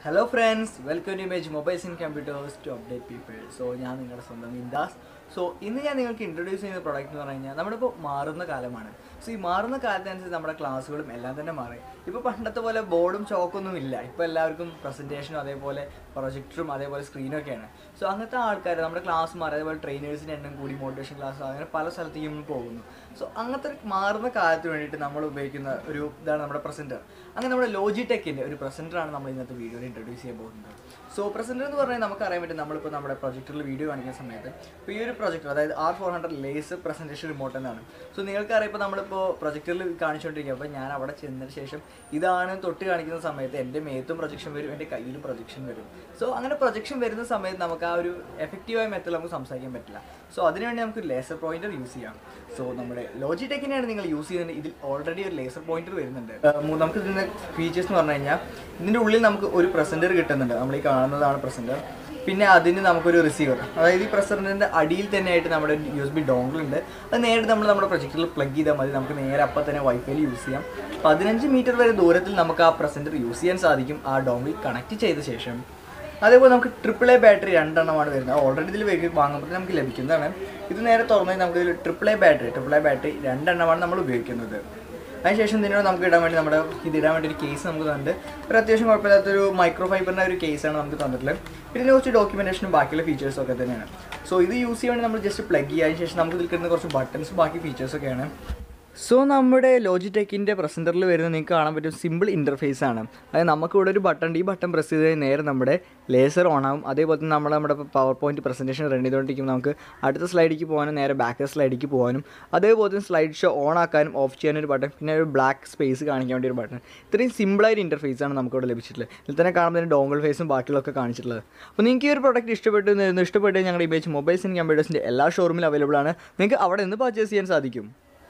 Hello friends welcome to image mobiles in computers to update people so ഞാൻ നിങ്ങളുടെ സ്വന്തം ഇന്ദാസ് so ഇന്ന് ഞാൻ നിങ്ങൾക്ക് ഇൻട്രൊഡ്യൂസ് ചെയ്യുന്ന പ്രോഡക്റ്റ് എന്ന് പറഞ്ഞു കഴിഞ്ഞാൽ നമ്മളിപ്പോൾ മാറുന്ന കാലമാണ് സോ ഈ മാറുന്ന കാലത്തനുസരിച്ച് നമ്മുടെ ക്ലാസ്സുകളും എല്ലാം തന്നെ മാറി ഇപ്പോൾ പണ്ടത്തെ പോലെ ബോർഡും ചോക്കൊന്നും ഇല്ല ഇപ്പോൾ എല്ലാവർക്കും പ്രസൻറ്റേഷനും അതേപോലെ പ്രൊജക്ടറും അതേപോലെ സ്ക്രീനും ഒക്കെയാണ് സോ അങ്ങനത്തെ ആൾക്കാർ നമ്മുടെ ക്ലാസ് മാറി അതേപോലെ ട്രെയിനേഴ്സിൻ്റെ എണ്ണം കൂടി മോട്ടിവേഷൻ ക്ലാസ് അങ്ങനെ പല സ്ഥലത്തേക്കും പോകുന്നു സോ അങ്ങനത്തെ ഒരു മാറുന്ന കാലത്തിന് വേണ്ടിയിട്ട് നമ്മൾ ഉപയോഗിക്കുന്ന ഒരു ഇതാണ് നമ്മുടെ പ്രസൻറ്റർ അങ്ങനെ നമ്മുടെ ലോജി ടെക്കിൻ്റെ ഒരു പ്രസൻറ്ററാണ് നമ്മൾ ഇന്നത്തെ വീഡിയോയിൽ ഇൻട്രൊഡ്യൂസ് ചെയ്യാൻ പോകുന്നത് സോ പ്രസൻറ്റർ എന്ന് പറഞ്ഞാൽ നമുക്ക് അറിയാൻ പറ്റും നമ്മളിപ്പോൾ നമ്മുടെ പ്രൊജക്ടറിൽ വീഡിയോ കാണിക്കുന്ന സമയത്ത് ഇപ്പോൾ ഈ ഒരു പ്രൊജക്ടർ അതായത് R four hundred laser presentation remote എന്നാണ് സോ നിങ്ങൾക്കറിയാം ഇപ്പോൾ നമ്മളിപ്പോൾ പ്രൊജക്ടറിൽ കാണിച്ചുകൊണ്ടിരിക്കുക അപ്പോൾ ഞാൻ അവിടെ ചെന്നതിന് ശേഷം ഇതാണ് തൊട്ട് കാണിക്കുന്ന സമയത്ത് എൻ്റെ മേത്തും പ്രൊജക്ഷൻ വരും എൻ്റെ കയ്യിലും പ്രൊജക്ഷൻ വരും സോ അങ്ങനെ പ്രൊജക്ഷൻ വരുന്ന സമയത്ത് നമുക്ക് ആ ഒരു എഫക്റ്റീവായ മെത്തേഡ് നമുക്ക് സംസാരിക്കാൻ പറ്റില്ല സോ അതിനുവേണ്ടി നമുക്ക് ലേസർ പോയിന്റർ യൂസ് ചെയ്യാം സോ നമ്മുടെ ലോജി ടെക്കിനെയാണ് നിങ്ങൾ യൂസ് ചെയ്യുന്നത് ഇതിൽ ഓൾറെഡി ഒരു ലേസർ പോയിന്റർ വരുന്നുണ്ട് ഏർ മൂ- നമുക്ക് ഇതിൻ്റെ ഫീച്ചേഴ്സ് എന്ന് പറഞ്ഞു കഴിഞ്ഞാൽ ഇതിൻ്റെ ഉള്ളിൽ നമുക്ക് ഒരു പ്രസൻറ്റർ കിട്ടുന്നുണ്ട് നമ്മൾ ഈ കാണുന്നതാണ് പ്രസൻറ്റർ പിന്നെ അതിന് നമുക്കൊരു റിസീവർ അതായത് ഈ പ്രസൻറ്ററിൻ്റെ അടിയിൽ തന്നെ ആയിട്ട് നമ്മുടെ യു എസ് ബി ഡോങ്കിൾ ഉണ്ട് അത് നേരിട്ട് നമ്മൾ നമ്മുടെ പ്രൊജക്ടറിൽ പ്ലഗ് ചെയ്താൽ മതി നമുക്ക് നേരെ അപ്പം തന്നെ വൈഫൈയിൽ യൂസ് ചെയ്യാം പതിനഞ്ച് മീറ്റർ വരെ ദൂരത്തിൽ നമുക്ക് ആ പ്രസൻറ്റർ യൂസ് ചെയ്യാൻ സാധിക്കും ആ ഡോങ്കിൾ കണക്ട് ചെയ്ത ശേഷം അതേപോലെ നമുക്ക് ട്രിപ്പിൾ എ ബാറ്ററി രണ്ടെണ്ണമാണ് വരുന്നത് ഓൾറെഡി ഇതിൽ വാങ്ങുമ്പോൾ നമുക്ക് ലഭിക്കുന്നതാണ് ഇത് നേരെ തുറന്നാൽ നമുക്ക് ഇതിൽ triple A battery triple A battery രണ്ടെണ്ണമാണ് നമ്മൾ ഉപയോഗിക്കുന്നത് അതിനുശേഷം ഇതിനോട് നമുക്ക് ഇടാൻ വേണ്ടി നമ്മുടെ ഇത് ഇടാൻ വേണ്ടി ഒരു കേസ് നമുക്ക് തന്നിട്ട് ഒരു അത്യാവശ്യം കുഴപ്പമില്ലാത്തൊരു മൈക്രോ ഫൈബറിൻ്റെ ഒരു കേസാണ് നമുക്ക് തന്നിട്ടുള്ളത് പിന്നെ ഇതിന് കുറച്ച് ഡോക്യുമെൻറ്റേഷനും ബാക്കിയുള്ള ഫീച്ചേഴ്സും ഒക്കെ തന്നെയാണ് സോ ഇത് യൂസ് ചെയ്യാൻ വേണ്ടി നമ്മൾ ജസ്റ്റ് പ്ലഗ് ചെയ്യുക അതിന് ശേഷം നമുക്ക് ഇതിൽ കിട്ടുന്ന കുറച്ച് ബട്ടൺസ് ബാക്കി ഫീച്ചേഴ്സൊക്കെയാണ് സോ നമ്മുടെ ലോജിടെക്കിൻ്റെ പ്രസൻറ്ററിൽ വരുന്ന നിങ്ങൾക്ക് കാണാൻ പറ്റും സിമ്പിൾ ഇൻ്റർഫേസ് ആണ് അതായത് നമുക്ക് ഇവിടെ ഒരു ബട്ടൺ ഉണ്ട് ഈ ബട്ടൺ പ്രസ് ചെയ്ത് കഴിഞ്ഞാൽ നേരെ നമ്മുടെ ലേസർ ഓൺ ആവും അതേപോലെ തന്നെ നമ്മൾ നമ്മുടെ പവർ പോയിന്റ് പ്രസൻറ്റേഷൻ റൺ ചെയ്തുകൊണ്ടിരിക്കുമ്പോൾ നമുക്ക് അടുത്ത സ്ലൈഡിലേക്ക് പോകാനും നേരെ ബാക്ക് സ്ലൈഡിലേക്ക് പോകാനും അതേപോലെ തന്നെ സ്ലൈഡ് ഷോ ഓൺ ആക്കാനും ഓഫ് ചെയ്യാനും ഒരു ബട്ടൺ പിന്നെ ഒരു ബ്ലാക്ക് സ്പേസ് കാണിക്കാൻ വേണ്ടി ഒരു ബട്ടൺ ഇത്രയും സിമ്പിളായ ഇൻ്റർഫേസ് ആണ് നമുക്ക് ഇവിടെ ലഭിച്ചിട്ടുള്ളത് ഇതിൽ തന്നെ കാണുമ്പോൾ തന്നെ ഡോങ്കിൾ ഫേസും ബാക്കിയുള്ളതൊക്കെ കാണിച്ചിട്ടുള്ളത് അപ്പോൾ നിങ്ങൾക്ക് ഈ ഒരു പ്രോഡക്റ്റ് ഇഷ്ടപ്പെട്ടു എന്ന് കരുതുന്നു. ഇഷ്ടപ്പെട്ട് ഞങ്ങളുടെ ഇമേജ് മൊബൈൽസ് ആൻഡ് കമ്പ്യൂട്ടേഴ്സിൻ്റെ എല്ലാ ഷോറൂമിലും അവൈലബിൾ ആണ് നിങ്ങൾക്ക് അവിടെ നിന്ന് പർച്ചേസ് ചെയ്യാൻ സാധിക്കും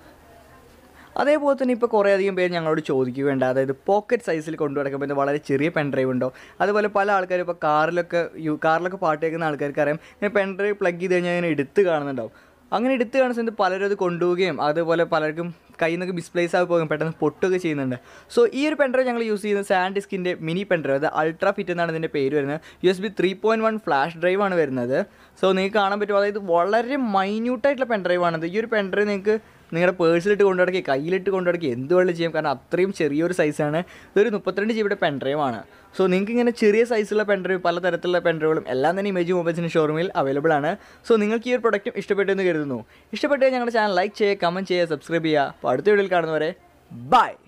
അതേപോലെ തന്നെ ഇപ്പോൾ കുറേ അധികം പേര് ഞങ്ങളോട് ചോദിക്കുകയുണ്ട് അതായത് പോക്കറ്റ് സൈസിൽ കൊണ്ടു നടക്കാൻ പറ്റുന്ന വളരെ ചെറിയ പെൻ ഡ്രൈവ് ഉണ്ടോ അതുപോലെ പല ആൾക്കാരും ഇപ്പോൾ കാറിലൊക്കെ യു കാറിലൊക്കെ പാട്ട് കേൾക്കുന്ന ആൾക്കാർക്ക് അറിയാം ഇങ്ങനെ പെൻ ഡ്രൈവ് പ്ലഗ് ചെയ്ത് കഴിഞ്ഞാൽ ഇങ്ങനെ എടുത്ത് കാണുന്നുണ്ടാവും അങ്ങനെ എടുത്ത് കാണുന്ന സമയത്ത് പലരും അത് കൊണ്ടുപോവുകയും അതുപോലെ പലർക്കും കയ്യിൽ നിന്നൊക്കെ മിസ്പ്ലേസ് ആയി പോകും പെട്ടെന്ന് പൊട്ടുകയൊക്കെ ചെയ്യുന്നുണ്ട് സോ ഈ ഒരു പെൻഡ്രൈവ് ഞങ്ങൾ യൂസ് ചെയ്യുന്നത് സാൻഡ് ഡിസ്കിൻ്റെ മിനി പെൻഡ്രൈവ് അത് അൾട്രാ ഫിറ്റ് എന്നാണ് ഇതിൻ്റെ പേര് വരുന്നത് U S B three point one flash drive ആണ് വരുന്നത് സോ നിങ്ങൾക്ക് കാണാൻ പറ്റും അതായത് വളരെ മൈന്യൂട്ടായിട്ടുള്ള പെൻഡ്രൈവ് ആണത് ഈ ഒരു പെൻഡ്രൈവ് നിങ്ങൾക്ക് നിങ്ങളുടെ പേഴ്സിലിട്ട് കൊണ്ടു നടക്കുക കയ്യിലിട്ട് കൊണ്ടു നടക്കുക എന്ത് വേണമെങ്കിലും ചെയ്യാം കാരണം അത്രയും ചെറിയൊരു സൈസാണ് ഇതൊരു മുപ്പത്തിരണ്ട് ജിബിയുടെ പെൻഡ്രൈവ് ആണ് സോ നിങ്ങൾക്ക് ഇങ്ങനെ ചെറിയ സൈസുള്ള പെൻഡ്രൈവ് പല തരത്തിലുള്ള പെൻഡ്രൈവുകളും എല്ലാം തന്നെ ഇമേജ് മൊബൈൽസിൻ്റെ ഷോറൂമിൽ അവൈലബിൾ ആണ് സോ നിങ്ങൾക്ക് ഈ ഒരു പ്രൊഡക്റ്റും ഇഷ്ടപ്പെട്ടെന്ന് കരുതുന്നു ഇഷ്ടപ്പെട്ടാൽ ഞങ്ങളുടെ ചാനൽ ലൈക്ക് ചെയ്യുക കമൻറ്റ് ചെയ്യുക സബ്സ്ക്രൈബ് ചെയ്യുക അപ്പോൾ അടുത്ത വീഡിയോയിൽ കാണുന്നവരെ ബൈ